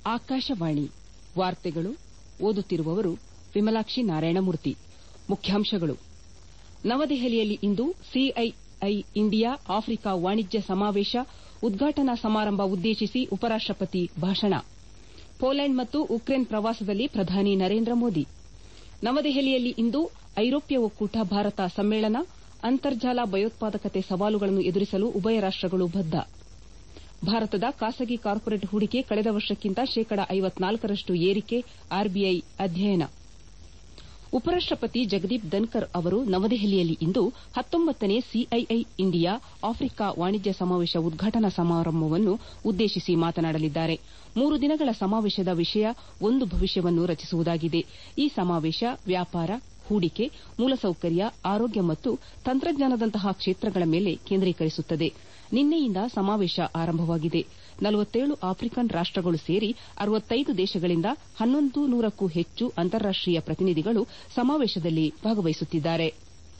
ಆಕಾಶವಾಣಿ ವಾರ್ತೆಗಳು ಓದುತ್ತಿರುವವರು ವಿಮಲಾಕ್ಷಿ ನಾರಾಯಣಮೂರ್ತಿ ಮುಖ್ಯಾಂಶಗಳು ನವದೆಹಲಿಯಲ್ಲಿ ಇಂದು ಸಿಐಐ ಇಂಡಿಯಾ ಆಫ್ರಿಕಾ ವಾಣಿಜ್ಯ ಸಮಾವೇಶ ಉದ್ಘಾಟನಾ ಸಮಾರಂಭ ಉದ್ದೇಶಿಸಿ ಉಪರಾಷ್ಟಪತಿ ಭಾಷಣ ಪೋಲೆಂಡ್ ಮತ್ತು ಉಕ್ರೇನ್ ಪ್ರವಾಸದಲ್ಲಿ ಪ್ರಧಾನಿ ನರೇಂದ್ರ ಮೋದಿ ನವದೆಹಲಿಯಲ್ಲಿ ಇಂದು ಐರೋಪ್ಯ ಒಕ್ಕೂಟ ಭಾರತ ಸಮ್ಮೇಳನ ಅಂತರ್ಜಾಲ ಭಯೋತ್ಪಾದಕತೆ ಸವಾಲುಗಳನ್ನು ಎದುರಿಸಲು ಉಭಯ ರಾಷ್ಟಗಳು ಬದ್ದ ಭಾರತದ ಖಾಸಗಿ ಕಾರ್ಪೊರೇಟ್ ಹೂಡಿಕೆ ಕಳೆದ ವರ್ಷಕ್ಕಿಂತ ಶೇಕಡ ರಷ್ಟು ಏರಿಕೆ ಆರ್ಬಿಐ ಅಧ್ಯಯನ ಉಪರಾಷ್ಟಪತಿ ಜಗದೀಪ್ ಧನ್ಕರ್ ಅವರು ನವದೆಹಲಿಯಲ್ಲಿ ಇಂದು ಹತ್ತೊಂಬತ್ತನೇ ಸಿಐಐ ಇಂಡಿಯಾ ಆಫ್ರಿಕಾ ವಾಣಿಜ್ಯ ಸಮಾವೇಶ ಉದ್ಘಾಟನಾ ಸಮಾರಂಭವನ್ನು ಉದ್ದೇಶಿಸಿ ಮಾತನಾಡಲಿದ್ದಾರೆ ಮೂರು ದಿನಗಳ ಸಮಾವೇಶದ ವಿಷಯ ಒಂದು ಭವಿಷ್ಯವನ್ನು ರಚಿಸುವುದಾಗಿದೆ ಈ ಸಮಾವೇಶ ವ್ಯಾಪಾರ ಹೂಡಿಕೆ ಮೂಲಸೌಕರ್ಯ ಆರೋಗ್ಯ ಮತ್ತು ತಂತ್ರಜ್ಞಾನದಂತಹ ಕ್ಷೇತ್ರಗಳ ಮೇಲೆ ಕೇಂದ್ರೀಕರಿಸುತ್ತದೆ ನಿನ್ನೆಯಿಂದ ಸಮಾವೇಶ ಆರಂಭವಾಗಿದೆ ಆಫ್ರಿಕನ್ ರಾಷ್ಟಗಳು ಸೇರಿ ದೇಶಗಳಿಂದ ಹನ್ನೊಂದು ನೂರಕ್ಕೂ ಹೆಚ್ಚು ಅಂತಾರಾಷ್ಟೀಯ ಪ್ರತಿನಿಧಿಗಳು ಸಮಾವೇಶದಲ್ಲಿ ಭಾಗವಹಿಸುತ್ತಿದ್ದಾರೆ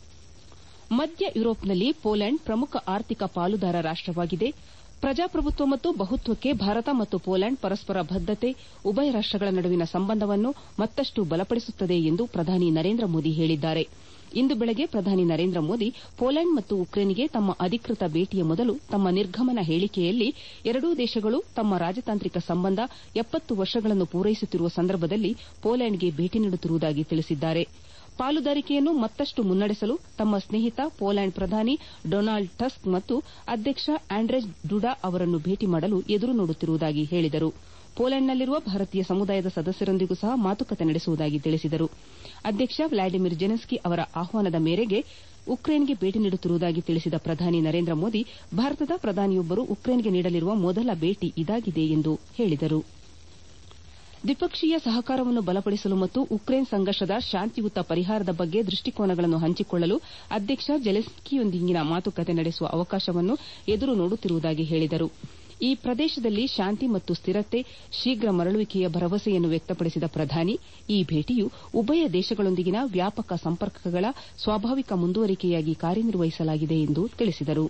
ಮಧ್ಯ ಯುರೋಪ್ನಲ್ಲಿ ಪೋಲೆಂಡ್ ಪ್ರಮುಖ ಆರ್ಥಿಕ ಪಾಲುದಾರ ರಾಷ್ಟವಾಗಿದೆ ಪ್ರಜಾಪ್ರಭುತ್ವ ಮತ್ತು ಬಹುತ್ವಕ್ಕೆ ಭಾರತ ಮತ್ತು ಪೋಲೆಂಡ್ ಪರಸ್ಪರ ಬದ್ದತೆ ಉಭಯ ರಾಷ್ಟಗಳ ನಡುವಿನ ಸಂಬಂಧವನ್ನು ಮತ್ತಷ್ಟು ಬಲಪಡಿಸುತ್ತದೆ ಎಂದು ಪ್ರಧಾನಿ ನರೇಂದ್ರ ಮೋದಿ ಹೇಳಿದ್ದಾರೆ ಇಂದು ಬೆಳಗ್ಗೆ ಪ್ರಧಾನಿ ನರೇಂದ್ರ ಮೋದಿ ಪೋಲೆಂಡ್ ಮತ್ತು ಉಕ್ರೇನ್ಗೆ ತಮ್ಮ ಅಧಿಕೃತ ಭೇಟಿಯ ಮೊದಲು ತಮ್ಮ ನಿರ್ಗಮನ ಹೇಳಿಕೆಯಲ್ಲಿ ಎರಡೂ ದೇಶಗಳು ತಮ್ಮ ರಾಜತಾಂತ್ರಿಕ ಸಂಬಂಧ ಎಪ್ಪತ್ತು ವರ್ಷಗಳನ್ನು ಪೂರೈಸುತ್ತಿರುವ ಸಂದರ್ಭದಲ್ಲಿ ಪೋಲೆಂಡ್ಗೆ ಭೇಟಿ ನೀಡುತ್ತಿರುವುದಾಗಿ ತಿಳಿಸಿದ್ದಾರೆ ಪಾಲುದಾರಿಕೆಯನ್ನು ಮತ್ತಷ್ಟು ಮುನ್ನಡೆಸಲು ತಮ್ಮ ಸ್ನೇಹಿತ ಪೋಲೆಂಡ್ ಪ್ರಧಾನಿ ಡೊನಾಲ್ಡ್ ಟಸ್ಕ್ ಮತ್ತು ಅಧ್ಯಕ್ಷ ಆಂಡ್ರೆಜ್ ಡುಡಾ ಅವರನ್ನು ಭೇಟಿ ಮಾಡಲು ಎದುರು ನೋಡುತ್ತಿರುವುದಾಗಿ ಹೇಳಿದರು ಪೋಲೆಂಡ್ನಲ್ಲಿರುವ ಭಾರತೀಯ ಸಮುದಾಯದ ಸದಸ್ಯರೊಂದಿಗೂ ಸಹ ಮಾತುಕತೆ ನಡೆಸುವುದಾಗಿ ತಿಳಿಸಿದರು ಅಧ್ಯಕ್ಷ ವ್ಲಾಡಿಮಿರ್ ಜೆಲೆನ್ಸ್ಕಿ ಅವರ ಆಹ್ವಾನದ ಮೇರೆಗೆ ಉಕ್ರೇನ್ಗೆ ಭೇಟಿ ನೀಡುತ್ತಿರುವುದಾಗಿ ತಿಳಿಸಿದ ಪ್ರಧಾನಿ ನರೇಂದ್ರ ಮೋದಿ ಭಾರತದ ಪ್ರಧಾನಿಯೊಬ್ಬರು ಉಕ್ರೇನ್ಗೆ ನೀಡಲಿರುವ ಮೊದಲ ಭೇಟಿ ಇದಾಗಿದೆ ಎಂದು ಹೇಳಿದರು ದ್ವಿಪಕ್ಷೀಯ ಸಹಕಾರವನ್ನು ಬಲಪಡಿಸಲು ಮತ್ತು ಉಕ್ರೇನ್ ಸಂಘರ್ಷದ ಶಾಂತಿಯುತ ಪರಿಹಾರದ ಬಗ್ಗೆ ದೃಷ್ಟಿಕೋನಗಳನ್ನು ಹಂಚಿಕೊಳ್ಳಲು ಅಧ್ಯಕ್ಷ ಜೆಲೆನ್ಸ್ಕಿಯೊಂದಿಗಿನ ಮಾತುಕತೆ ನಡೆಸುವ ಅವಕಾಶವನ್ನು ಎದುರು ನೋಡುತ್ತಿರುವುದಾಗಿ ಹೇಳಿದರು ಈ ಪ್ರದೇಶದಲ್ಲಿ ಶಾಂತಿ ಮತ್ತು ಸ್ಥಿರತೆ ಶೀಘ್ರ ಮರಳುವಿಕೆಯ ಭರವಸೆಯನ್ನು ವ್ಯಕ್ತಪಡಿಸಿದ ಪ್ರಧಾನಿ ಈ ಭೇಟಿಯು ಉಭಯ ದೇಶಗಳೊಂದಿಗಿನ ವ್ಯಾಪಕ ಸಂಪರ್ಕಗಳ ಸ್ವಾಭಾವಿಕ ಮುಂದುವರಿಕೆಯಾಗಿ ಕಾರ್ಯನಿರ್ವಹಿಸಲಾಗಿದೆ ಎಂದು ತಿಳಿಸಿದರು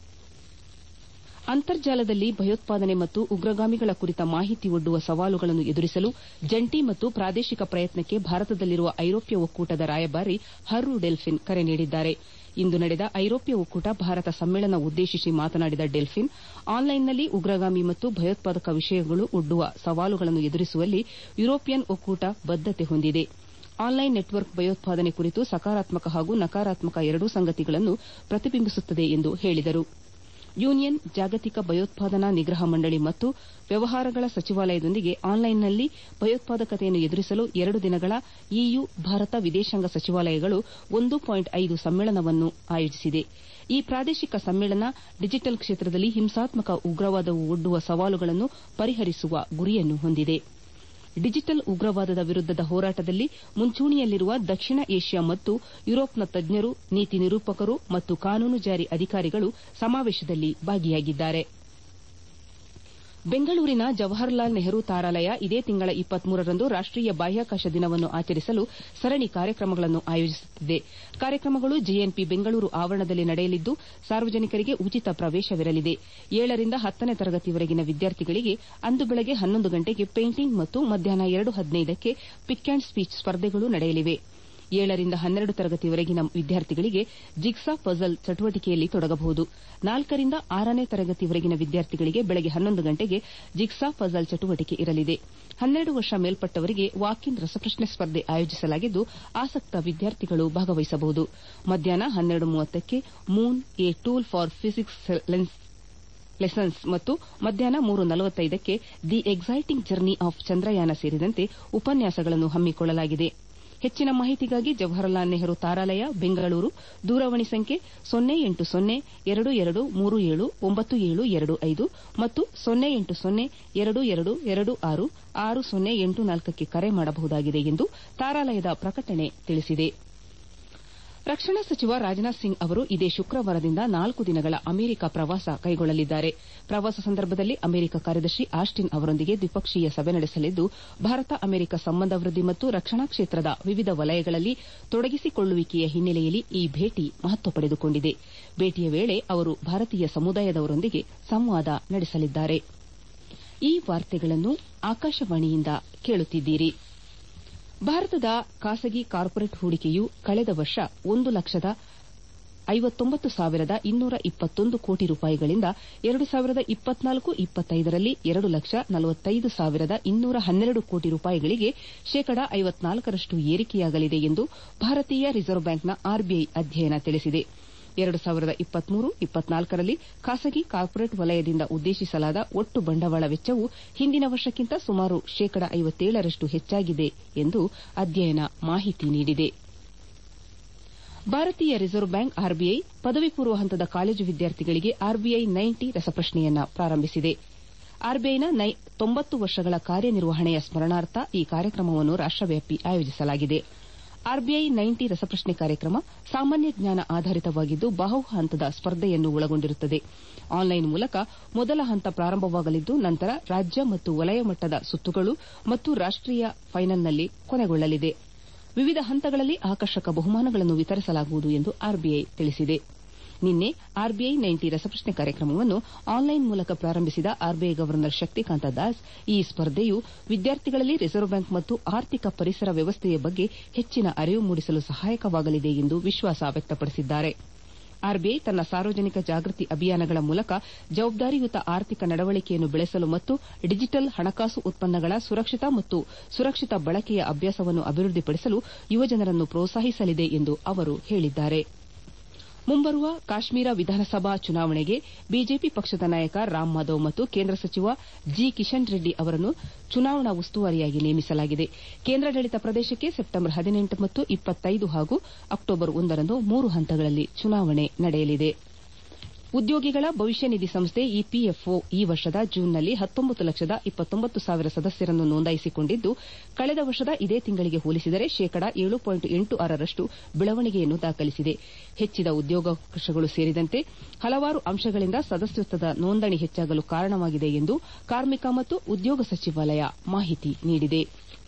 ಅಂತರ್ಜಾಲದಲ್ಲಿ ಭಯೋತ್ಪಾದನೆ ಮತ್ತು ಉಗ್ರಗಾಮಿಗಳ ಕುರಿತ ಮಾಹಿತಿ ಒಡ್ಡುವ ಸವಾಲುಗಳನ್ನು ಎದುರಿಸಲು ಜಂಟಿ ಮತ್ತು ಪ್ರಾದೇಶಿಕ ಪ್ರಯತ್ನಕ್ಕೆ ಭಾರತದಲ್ಲಿರುವ ಐರೋಪ್ಯ ಒಕ್ಕೂಟದ ರಾಯಭಾರಿ ಹರ್ರು ಡೆಲ್ಫಿನ್ ಕರೆ ನೀಡಿದ್ದಾರೆ ಇಂದು ನಡೆದ ಐರೋಪ್ಯ ಒಕ್ಕೂಟ ಭಾರತ ಸಮ್ಮೇಳನ ಉದ್ದೇಶಿಸಿ ಮಾತನಾಡಿದ ಡೆಲ್ಫಿನ್ ಆನ್ಲೈನ್ನಲ್ಲಿ ಉಗ್ರಗಾಮಿ ಮತ್ತು ಭಯೋತ್ಪಾದಕ ವಿಷಯಗಳು ಒಡ್ಡುವ ಸವಾಲುಗಳನ್ನು ಎದುರಿಸುವಲ್ಲಿ ಯುರೋಪಿಯನ್ ಒಕ್ಕೂಟ ಬದ್ದತೆ ಹೊಂದಿದೆ ಆನ್ಲೈನ್ ನೆಟ್ವರ್ಕ್ ಭಯೋತ್ಪಾದನೆ ಕುರಿತು ಸಕಾರಾತ್ಮಕ ಹಾಗೂ ನಕಾರಾತ್ಮಕ ಎರಡೂ ಸಂಗತಿಗಳನ್ನು ಪ್ರತಿಬಿಂಬಿಸುತ್ತದೆ ಎಂದು ಹೇಳಿದರು ಯೂನಿಯನ್ ಜಾಗತಿಕ ಭಯೋತ್ಪಾದನಾ ನಿಗ್ರಹ ಮಂಡಳಿ ಮತ್ತು ವ್ಯವಹಾರಗಳ ಸಚಿವಾಲಯದೊಂದಿಗೆ ಆನ್ಲೈನ್ನಲ್ಲಿ ಭಯೋತ್ಪಾದಕತೆಯನ್ನು ಎದುರಿಸಲು ಎರಡು ದಿನಗಳ ಇಯು ಭಾರತ ವಿದೇಶಾಂಗ ಸಚಿವಾಲಯಗಳು ಒಂದು ಪಾಯಿಂಟ್ ಐದು ಸಮ್ಮೇಳನವನ್ನು ಆಯೋಜಿಸಿದೆ ಈ ಪ್ರಾದೇಶಿಕ ಸಮ್ಮೇಳನ ಡಿಜಿಟಲ್ ಕ್ಷೇತ್ರದಲ್ಲಿ ಹಿಂಸಾತ್ಮಕ ಉಗ್ರವಾದವು ಒಡ್ಡುವ ಸವಾಲುಗಳನ್ನು ಪರಿಹರಿಸುವ ಗುರಿಯನ್ನು ಹೊಂದಿದೆ ಡಿಜಿಟಲ್ ಉಗ್ರವಾದದ ವಿರುದ್ದದ ಹೋರಾಟದಲ್ಲಿ ಮುಂಚೂಣಿಯಲ್ಲಿರುವ ದಕ್ಷಿಣ ಏಷ್ಯಾ ಮತ್ತು ಯುರೋಪ್ನ ತಜ್ಞರು ನೀತಿ ನಿರೂಪಕರು ಮತ್ತು ಕಾನೂನು ಜಾರಿ ಅಧಿಕಾರಿಗಳು ಸಮಾವೇಶದಲ್ಲಿ ಭಾಗಿಯಾಗಿದ್ದಾರೆ ಬೆಂಗಳೂರಿನ ಜವಾಹರಲಾಲ್ ನೆಹರು ತಾರಾಲಯ ಇದೇ ತಿಂಗಳ ರಂದು ರಾಷ್ಟೀಯ ಬಾಹ್ಯಾಕಾಶ ದಿನವನ್ನು ಆಚರಿಸಲು ಸರಣಿ ಕಾರ್ಯಕ್ರಮಗಳನ್ನು ಆಯೋಜಿಸುತ್ತಿದೆ ಕಾರ್ಯಕ್ರಮಗಳು ಜೆಎನ್ಪಿ ಬೆಂಗಳೂರು ಆವರಣದಲ್ಲಿ ನಡೆಯಲಿದ್ದು ಸಾರ್ವಜನಿಕರಿಗೆ ಉಚಿತ ಪ್ರವೇಶವಿರಲಿದೆ ಏಳರಿಂದ ಹತ್ತನೇ ತರಗತಿವರೆಗಿನ ವಿದ್ಯಾರ್ಥಿಗಳಿಗೆ ಅಂದು ಬೆಳಗ್ಗೆ ಹನ್ನೊಂದು ಗಂಟೆಗೆ ಪೇಂಟಿಂಗ್ ಮತ್ತು ಮಧ್ಯಾಹ್ನ ಎರಡು ಹದಿನೈದಕ್ಕೆ ಪಿಕ್ ಅಂಡ್ ಸ್ಪೀಚ್ ಸ್ಪರ್ಧೆಗಳು ನಡೆಯಲಿವೆ ಏಳರಿಂದ ಹನ್ನೆರಡು ತರಗತಿವರೆಗಿನ ವಿದ್ಯಾರ್ಥಿಗಳಿಗೆ ಜಿಗ್ಸಾ ಪಜಲ್ ಚಟುವಟಿಕೆಯಲ್ಲಿ ತೊಡಗಬಹುದು ನಾಲ್ಕರಿಂದ ಆರನೇ ತರಗತಿವರೆಗಿನ ವಿದ್ಯಾರ್ಥಿಗಳಿಗೆ ಬೆಳಗ್ಗೆ ಹನ್ನೊಂದು ಗಂಟೆಗೆ ಜಿಗ್ಸಾ ಪಜಲ್ ಚಟುವಟಿಕೆ ಇರಲಿದೆ ಹನ್ನೆರಡು ವರ್ಷ ಮೇಲ್ಪಟ್ಟವರಿಗೆ ವಾಕ್ ಇನ್ ರಸಪ್ರಶ್ನೆ ಸ್ಪರ್ಧೆ ಆಯೋಜಿಸಲಾಗಿದ್ದು ಆಸಕ್ತ ವಿದ್ಯಾರ್ಥಿಗಳು ಭಾಗವಹಿಸಬಹುದು ಮಧ್ಯಾಹ್ನ ಹನ್ನೆರಡು ಮೂವತ್ತಕ್ಕೆ moon a tool for physics lessons ಮತ್ತು ಮಧ್ಯಾಹ್ನ ಮೂರು ನಲವತ್ತೈದಕ್ಕೆ the exciting journey of Chandrayaan ಸೇರಿದಂತೆ ಉಪನ್ಯಾಸಗಳನ್ನು ಹಮ್ಮಿಕೊಳ್ಳಲಾಗಿದೆ ಹೆಚ್ಚಿನ ಮಾಹಿತಿಗಾಗಿ ಜವಾಹರಲಾಲ್ ನೆಹರು ತಾರಾಲಯ ಬೆಂಗಳೂರು ದೂರವಾಣಿ ಸಂಖ್ಯೆ ಸೊನ್ನೆ ಎಂಟು ಸೊನ್ನೆ ಎರಡು ಎರಡು ಮೂರು ಏಳು ಒಂಬತ್ತು ಏಳು ಎರಡು ಐದು ಮತ್ತು ಸೊನ್ನೆ ಎಂಟು ಸೊನ್ನೆ ಎರಡು ಎರಡು ಎರಡು ಆರು ಆರು ಸೊನ್ನೆ ಎಂಟು ನಾಲ್ಕಕ್ಕೆ ಕರೆ ಮಾಡಬಹುದಾಗಿದೆ ಎಂದು ತಾರಾಲಯದ ಪ್ರಕಟಣೆ ತಿಳಿಸಿದೆ ರಕ್ಷಣಾ ಸಚಿವ ರಾಜನಾಥ್ ಸಿಂಗ್ ಅವರು ಇದೇ ಶುಕ್ರವಾರದಿಂದ ನಾಲ್ಕು ದಿನಗಳ ಅಮೆರಿಕ ಪ್ರವಾಸ ಕೈಗೊಳ್ಳಲಿದ್ದಾರೆ ಪ್ರವಾಸ ಸಂದರ್ಭದಲ್ಲಿ ಅಮೆರಿಕ ಕಾರ್ಯದರ್ಶಿ ಆಸ್ಟಿನ್ ಅವರೊಂದಿಗೆ ದ್ವಿಪಕ್ಷೀಯ ಸಭೆ ನಡೆಸಲಿದ್ದು ಭಾರತ ಅಮೆರಿಕ ಸಂಬಂಧ ವೃದ್ದಿ ಮತ್ತು ರಕ್ಷಣಾ ಕ್ಷೇತ್ರದ ವಿವಿಧ ವಲಯಗಳಲ್ಲಿ ತೊಡಗಿಸಿಕೊಳ್ಳುವಿಕೆಯ ಹಿನ್ನೆಲೆಯಲ್ಲಿ ಈ ಭೇಟಿ ಮಹತ್ವ ಪಡೆದುಕೊಂಡಿದೆ ಭೇಟಿಯ ವೇಳೆ ಅವರು ಭಾರತೀಯ ಸಮುದಾಯದವರೊಂದಿಗೆ ಸಂವಾದ ನಡೆಸಲಿದ್ದಾರೆ ಈ ವಾರ್ತೆಗಳನ್ನು ಆಕಾಶವಾಣಿಯಿಂದ ಕೇಳುತ್ತಿದ್ದೀರಿ ಭಾರತದ ಖಾಸಗಿ ಕಾರ್ಪೊರೇಟ್ ಹೂಡಿಕೆಯು ಕಳೆದ ವರ್ಷ ಒಂದು ಲಕ್ಷದ ಐವತ್ತೊಂಬತ್ತು ಸಾವಿರದ ಇನ್ನೂರ ಇಪ್ಪತ್ತೊಂದು ಕೋಟಿ ರೂಪಾಯಿಗಳಿಂದ ಎರಡು ಸಾವಿರದ ಇಪ್ಪತ್ನಾಲ್ಕು ಇಪ್ಪತ್ತೈದರಲ್ಲಿ ಎರಡು ಲಕ್ಷ ನಲವತ್ತೈದು ಸಾವಿರದ ಇನ್ನೂರ ಹನ್ನೆರಡು ಕೋಟಿ ರೂಪಾಯಿಗಳಿಗೆ ಶೇಕಡಾ ಐವತ್ನಾಲ್ಕರಷ್ಟು ಏರಿಕೆಯಾಗಲಿದೆ ಎಂದು ಭಾರತೀಯ ರಿಸರ್ವ್ ಬ್ಯಾಂಕ್ನ ಆರ್ಬಿಐ ಅಧ್ಯಯನ ತಿಳಿಸಿದೆ ಎರಡು ಸಾವಿರದ ಇಪ್ಪತ್ಮೂರು ಇಪ್ಪತ್ನಾಲ್ಕರಲ್ಲಿ ಖಾಸಗಿ ಕಾರ್ಪೊರೇಟ್ ವಲಯದಿಂದ ಉದ್ದೇಶಿಸಲಾದ ಒಟ್ಟು ಬಂಡವಾಳ ವೆಚ್ಚವು ಹಿಂದಿನ ವರ್ಷಕ್ಕಿಂತ ಸುಮಾರು ಶೇಕಡಾ ಐವತ್ತೇಳರಷ್ಟು ಹೆಚ್ಚಾಗಿದೆ ಎಂದು ಅಧ್ಯಯನ ಮಾಹಿತಿ ನೀಡಿದೆ ಭಾರತೀಯ ರಿಸರ್ವ್ ಬ್ಯಾಂಕ್ ಆರ್ಬಿಐ ಪದವಿ ಪೂರ್ವ ಹಂತದ ಕಾಲೇಜು ವಿದ್ಯಾರ್ಥಿಗಳಿಗೆ ಆರ್ಬಿಐ ನೈಂಟಿ ರಸಪ್ರಶ್ನೆಯನ್ನು ಪ್ರಾರಂಭಿಸಿದೆ ಆರ್ಬಿಐನ ತೊಂಬತ್ತು ವರ್ಷಗಳ ಕಾರ್ಯನಿರ್ವಹಣೆಯ ಸ್ಮರಣಾರ್ಥ ಈ ಕಾರ್ಯಕ್ರಮವನ್ನು ರಾಷ್ಟವ್ಯಾಪಿ ಆಯೋಜಿಸಲಾಗಿದೆ ಆರ್ಬಿಐ ನೈಂಟಿ ರಸಪ್ರಶ್ನೆ ಕಾರ್ಯಕ್ರಮ ಸಾಮಾನ್ಯ ಜ್ಞಾನ ಆಧಾರಿತವಾಗಿದ್ದು ಬಹು ಹಂತದ ಸ್ಪರ್ಧೆಯನ್ನು ಒಳಗೊಂಡಿರುತ್ತದೆ ಆನ್ಲೈನ್ ಮೂಲಕ ಮೊದಲ ಹಂತ ಪ್ರಾರಂಭವಾಗಲಿದ್ದು ನಂತರ ರಾಜ್ಯ ಮತ್ತು ವಲಯ ಮಟ್ಟದ ಸುತ್ತುಗಳು ಮತ್ತು ರಾಷ್ಟೀಯ ಫೈನಲ್ನಲ್ಲಿ ಕೊನೆಗೊಳ್ಳಲಿದೆ ವಿವಿಧ ಹಂತಗಳಲ್ಲಿ ಆಕರ್ಷಕ ಬಹುಮಾನಗಳನ್ನು ವಿತರಿಸಲಾಗುವುದು ಎಂದು ಆರ್ಬಿಐ ತಿಳಿಸಿದೆ ನಿನ್ನೆ ಆರ್ಬಿಐ ನೈಂಟಿ ರಸಪ್ರಶ್ನೆ ಕಾರ್ಯಕ್ರಮವನ್ನು ಆನ್ಲೈನ್ ಮೂಲಕ ಪ್ರಾರಂಭಿಸಿದ ಆರ್ಬಿಐ ಗವರ್ನರ್ ಶಕ್ತಿಕಾಂತ ದಾಸ್ ಈ ಸ್ಪರ್ಧೆಯು ವಿದ್ಯಾರ್ಥಿಗಳಲ್ಲಿ ರಿಸರ್ವ್ ಬ್ಯಾಂಕ್ ಮತ್ತು ಆರ್ಥಿಕ ಪರಿಸರ ವ್ಯವಸ್ಥೆಯ ಬಗ್ಗೆ ಹೆಚ್ಚಿನ ಅರಿವು ಮೂಡಿಸಲು ಸಹಾಯಕವಾಗಲಿದೆ ಎಂದು ವಿಶ್ವಾಸ ವ್ಯಕ್ತಪಡಿಸಿದ್ದಾರೆ ಆರ್ಬಿಐ ತನ್ನ ಸಾರ್ವಜನಿಕ ಜಾಗೃತಿ ಅಭಿಯಾನಗಳ ಮೂಲಕ ಜವಾಬ್ದಾರಿಯುತ ಆರ್ಥಿಕ ನಡವಳಿಕೆಯನ್ನು ಬೆಳೆಸಲು ಮತ್ತು ಡಿಜಿಟಲ್ ಹಣಕಾಸು ಉತ್ಪನ್ನಗಳ ಸುರಕ್ಷಿತ ಮತ್ತು ಸುರಕ್ಷಿತ ಬಳಕೆಯ ಅಭ್ಯಾಸವನ್ನು ಅಭಿವೃದ್ಧಿಪಡಿಸಲು ಯುವಜನರನ್ನು ಪ್ರೋತ್ಸಾಹಿಸಲಿದೆ ಎಂದು ಅವರು ಹೇಳಿದ್ದಾರೆ ಮುಂಬರುವ ಕಾಶ್ಮೀರ ವಿಧಾನಸಭಾ ಚುನಾವಣೆಗೆ ಬಿಜೆಪಿ ಪಕ್ಷದ ನಾಯಕ ರಾಮ್ ಮಾಧವ್ ಮತ್ತು ಕೇಂದ್ರ ಸಚಿವ ಜಿ ಕಿಶನ್ ರೆಡ್ಡಿ ಅವರನ್ನು ಚುನಾವಣಾ ಉಸ್ತುವಾರಿಯಾಗಿ ನೇಮಿಸಲಾಗಿದೆ ಕೇಂದ್ರಾಡಳಿತ ಪ್ರದೇಶಕ್ಕೆ ಸೆಪ್ಟೆಂಬರ್ ಹದಿನೆಂಟು ಮತ್ತು ಇಪ್ಪತ್ತೈದು ಹಾಗೂ ಅಕ್ಟೋಬರ್ ಒಂದರಂದು ಮೂರು ಹಂತಗಳಲ್ಲಿ ಚುನಾವಣೆ ನಡೆಯಲಿದೆ ಉದ್ಯೋಗಿಗಳ ಭವಿಷ್ಯ ನಿಧಿ ಸಂಸ್ಥೆ ಇಪಿಎಫ್ಒ ಈ ವರ್ಷದ ಜೂನ್ನಲ್ಲಿ ಹತ್ತೊಂಬತ್ತು ಲಕ್ಷದ ಇಪ್ಪತ್ತೊಂಬತ್ತು ಸಾವಿರ ಸದಸ್ಯರನ್ನು ನೋಂದಾಯಿಸಿಕೊಂಡಿದ್ದು ಕಳೆದ ವರ್ಷದ ಇದೇ ತಿಂಗಳಿಗೆ ಹೋಲಿಸಿದರೆ ಶೇಕಡಾ ಏಳು ಪಾಯಿಂಟ್ ಎಂಟು ಆರರಷ್ಟು ಬೆಳವಣಿಗೆಯನ್ನು ದಾಖಲಿಸಿದೆ ಹೆಚ್ಚಿದ ಉದ್ಯೋಗಾವಕಾಶಗಳು ಸೇರಿದಂತೆ ಹಲವಾರು ಅಂಶಗಳಿಂದ ಸದಸ್ಯತ್ವದ ನೋಂದಣಿ ಹೆಚ್ಚಾಗಲು ಕಾರಣವಾಗಿದೆ ಎಂದು ಕಾರ್ಮಿಕ ಮತ್ತು ಉದ್ಯೋಗ ಸಚಿವಾಲಯ ಮಾಹಿತಿ ನೀಡಿದೆ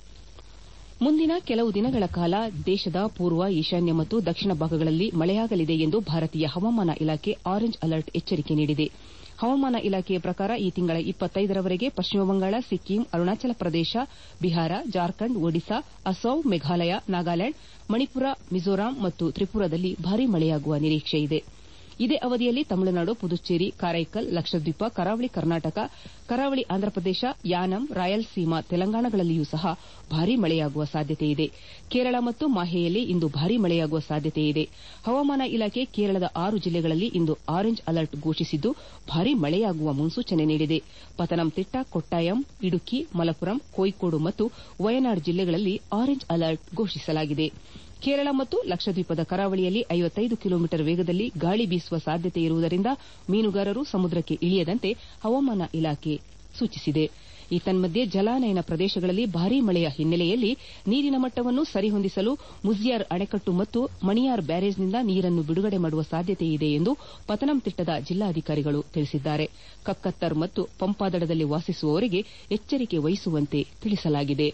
ಮುಂದಿನ ಕೆಲವು ದಿನಗಳ ಕಾಲ ದೇಶದ ಪೂರ್ವ ಈಶಾನ್ಯ ಮತ್ತು ದಕ್ಷಿಣ ಭಾಗಗಳಲ್ಲಿ ಮಳೆಯಾಗಲಿದೆ ಎಂದು ಭಾರತೀಯ ಹವಾಮಾನ ಇಲಾಖೆ ಆರೆಂಜ್ ಅಲರ್ಟ್ ಎಚ್ಚರಿಕೆ ನೀಡಿದೆ ಹವಾಮಾನ ಇಲಾಖೆಯ ಪ್ರಕಾರ ಈ ತಿಂಗಳ ಇಪ್ಪತ್ತೈದರವರೆಗೆ ಪಶ್ಚಿಮ ಬಂಗಾಳ ಸಿಕ್ಕಿಂ ಅರುಣಾಚಲ ಪ್ರದೇಶ ಬಿಹಾರ ಜಾರ್ಖಂಡ್ ಒಡಿಶಾ ಅಸ್ಸಾಂ ಮೇಘಾಲಯ ನಾಗಾಲ್ಯಾಂಡ್ ಮಣಿಪುರ ಮಿಜೋರಾಂ ಮತ್ತು ತ್ರಿಪುರಾದಲ್ಲಿ ಭಾರೀ ಮಳೆಯಾಗುವ ನಿರೀಕ್ಷೆಯಿದೆ ಇದೇ ಅವಧಿಯಲ್ಲಿ ತಮಿಳುನಾಡು ಪುದುಚೇರಿ ಕಾರೈಕಲ್ ಲಕ್ಷದ್ವೀಪ ಕರಾವಳಿ ಕರ್ನಾಟಕ ಕರಾವಳಿ ಆಂಧ್ರಪ್ರದೇಶ ಯಾನಂ ರಾಯಲಸೀಮಾ ತೆಲಂಗಾಣಗಳಲ್ಲಿಯೂ ಸಹ ಭಾರೀ ಮಳೆಯಾಗುವ ಸಾಧ್ಯತೆಯಿದೆ ಕೇರಳ ಮತ್ತು ಮಾಹೆಯಲ್ಲಿ ಇಂದು ಭಾರೀ ಮಳೆಯಾಗುವ ಸಾಧ್ಯತೆಯಿದೆ ಹವಾಮಾನ ಇಲಾಖೆ ಕೇರಳದ ಆರು ಜಿಲ್ಲೆಗಳಲ್ಲಿ ಇಂದು ಆರೆಂಜ್ ಅಲರ್ಟ್ ಘೋಷಿಸಿದ್ದು ಭಾರೀ ಮಳೆಯಾಗುವ ಮುನ್ಸೂಚನೆ ನೀಡಿದೆ ಪತನಂತಿಟ್ಟ ಕೊಟ್ಟಾಯಂ ಇಡುಕಿ ಮಲಪುರಂ ಕೋಯಿಕೋಡು ಮತ್ತು ವಯನಾಡ್ ಜಿಲ್ಲೆಗಳಲ್ಲಿ ಆರೆಂಜ್ ಅಲರ್ಟ್ ಘೋಷಿಸಲಾಗಿದೆ ಕೇರಳ ಮತ್ತು ಲಕ್ಷದ್ವೀಪದ ಕರಾವಳಿಯಲ್ಲಿ ಐವತ್ತೈದು ಕಿಲೋಮೀಟರ್ ವೇಗದಲ್ಲಿ ಗಾಳಿ ಬೀಸುವ ಸಾಧ್ಯತೆ ಇರುವುದರಿಂದ ಮೀನುಗಾರರು ಸಮುದ್ರಕ್ಕೆ ಇಳಿಯದಂತೆ ಹವಾಮಾನ ಇಲಾಖೆ ಸೂಚಿಸಿದೆ ಈ ತನ್ಮಧ್ಯೆ ಜಲಾನಯನ ಪ್ರದೇಶಗಳಲ್ಲಿ ಭಾರೀ ಮಳೆಯ ಹಿನ್ನೆಲೆಯಲ್ಲಿ ನೀರಿನ ಮಟ್ಟವನ್ನು ಸರಿಹೊಂದಿಸಲು ಮುಜಿಯಾರ್ ಅಣೆಕಟ್ಟು ಮತ್ತು ಮಣಿಯಾರ್ ಬ್ಯಾರೇಜ್ನಿಂದ ನೀರನ್ನು ಬಿಡುಗಡೆ ಮಾಡುವ ಸಾಧ್ಯತೆಯಿದೆ ಎಂದು ಪತನಂತಿಟ್ಟದ ಜಿಲ್ಲಾಧಿಕಾರಿಗಳು ತಿಳಿಸಿದ್ದಾರೆ ಕಕ್ಕತ್ತರ್ ಮತ್ತು ಪಂಪಾದಡದಲ್ಲಿ ವಾಸಿಸುವವರಿಗೆ ಎಚ್ಚರಿಕೆ ವಹಿಸುವಂತೆ ತಿಳಿಸಲಾಗಿದೆ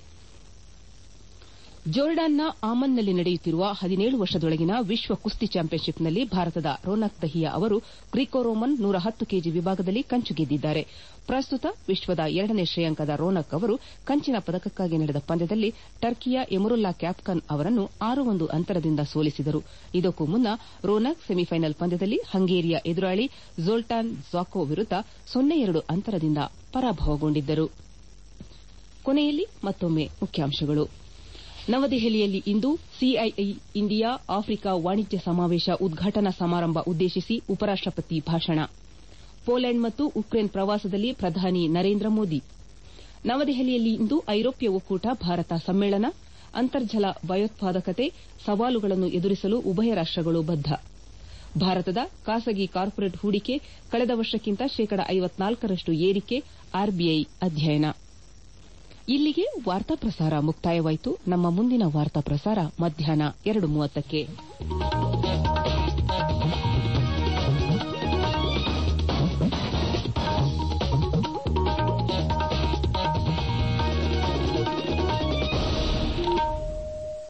ಜೋರ್ಡಾನ್ನ ಆಮನ್ನಲ್ಲಿ ನಡೆಯುತ್ತಿರುವ ಹದಿನೇಳು ವರ್ಷದೊಳಗಿನ ವಿಶ್ವ ಕುಸ್ತಿ ಚಾಂಪಿಯನ್ಶಿಪ್ನಲ್ಲಿ ಭಾರತದ ರೋನಕ್ ದಹಿಯಾ ಅವರು ಗ್ರೀಕೋ ರೋಮನ್ ನೂರ ಹತ್ತು ಕೆಜಿ ವಿಭಾಗದಲ್ಲಿ ಕಂಚು ಗೆದ್ದಿದ್ದಾರೆ ಪ್ರಸ್ತುತ ವಿಶ್ವದ ಎರಡನೇ ಶ್ರೇಯಾಂಕದ ರೋನಕ್ ಅವರು ಕಂಚಿನ ಪದಕಕ್ಕಾಗಿ ನಡೆದ ಪಂದ್ಯದಲ್ಲಿ ಟರ್ಕಿಯ ಎಮರುಲ್ಲಾ ಕ್ಯಾಪ್ಕನ್ ಅವರನ್ನು ಆರು ಒಂದು ಅಂತರದಿಂದ ಸೋಲಿಸಿದರು ಇದಕ್ಕೂ ಮುನ್ನ ರೋನಕ್ ಸೆಮಿಫೈನಲ್ ಪಂದ್ಯದಲ್ಲಿ ಹಂಗೇರಿಯ ಎದುರಾಳಿ ಝೋಲ್ಟಾನ್ ಝಾಕೋ ವಿರುದ್ದ ಸೊನ್ನೆ ಎರಡು ಅಂತರದಿಂದ ಪರಾಭವಗೊಂಡಿದ್ದರು ಕೊನೆಯಲ್ಲಿ ಮತ್ತೊಮ್ಮೆ ಮುಖ್ಯಾಂಶಗಳು ನವದೆಹಲಿಯಲ್ಲಿ ಇಂದು ಸಿಐಐ ಇಂಡಿಯಾ ಆಫ್ರಿಕಾ ವಾಣಿಜ್ಯ ಸಮಾವೇಶ ಉದ್ಘಾಟನಾ ಸಮಾರಂಭ ಉದ್ದೇಶಿಸಿ ಉಪರಾಷ್ಟಪತಿ ಭಾಷಣ ಪೋಲೆಂಡ್ ಮತ್ತು ಉಕ್ರೇನ್ ಪ್ರವಾಸದಲ್ಲಿ ಪ್ರಧಾನಿ ನರೇಂದ್ರ ಮೋದಿ ನವದೆಹಲಿಯಲ್ಲಿಂದು ಐರೋಪ್ಯ ಒಕ್ಕೂಟ ಭಾರತ ಸಮ್ಮೇಳನ ಅಂತರ್ಜಲ ಭಯೋತ್ಪಾದಕತೆ ಸವಾಲುಗಳನ್ನು ಎದುರಿಸಲು ಉಭಯ ರಾಷ್ಟಗಳು ಬದ್ದ ಭಾರತದ ಖಾಸಗಿ ಕಾರ್ಪೊರೇಟ್ ಹೂಡಿಕೆ ಕಳೆದ ವರ್ಷಕ್ಕಿಂತ ಶೇಕಡ ಐವತ್ನಾಲ್ಕರಷ್ಟು ಏರಿಕೆ ಆರ್ಬಿಐ ಅಧ್ಯಯನ ಇಲ್ಲಿಗೆ ವಾರ್ತಾ ಪ್ರಸಾರ ಮುಕ್ತಾಯವಾಯಿತು ನಮ್ಮ ಮುಂದಿನ ವಾರ್ತಾ ಪ್ರಸಾರ ಮಧ್ಯಾಹ್ನ ಎರಡು ಮೂವತ್ತಕ್ಕೆ